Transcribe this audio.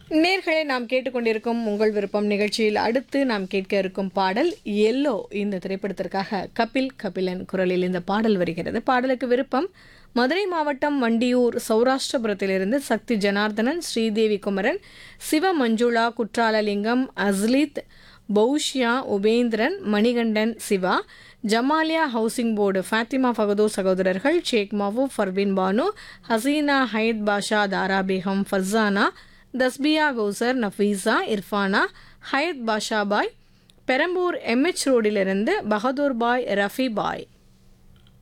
நேர்களை நாம் கேட்டுக்கொண்டிருக்கும் உங்கள் விருப்பம் நிகழ்ச்சியில் அடுத்து நாம் கேட்க இருக்கும் பாடல் எல்லோ இந்த திரைப்படத்திற்காக கபில் கபிலன் குரலில் இந்த பாடல் வருகிறது பாடலுக்கு விருப்பம் மதுரை மாவட்டம் வண்டியூர் சௌராஷ்டிரபுரத்திலிருந்து சக்தி ஜனார்தனன் ஸ்ரீதேவி குமரன் சிவ மஞ்சுளா குற்றாலலிங்கம் அஸ்லித் பௌஷ்யா உபேந்திரன் மணிகண்டன் சிவா ஜமாலியா ஹவுசிங் போர்டு ஃபாத்திமா ஃபகதோ சகோதரர்கள் ஷேக் மஹூ ஃபர்பின் பானு ஹசீனா ஹயத் பாஷா தாரா பேகம் ஃபர்சானா தஸ்பியா கௌசர் நஃபீஸா இர்ஃபானா ஹயத் பாஷா பாய் பெரம்பூர் எம்ஹெச் ரோடிலிருந்து பகதூர் பாய் ரஃபி பாய்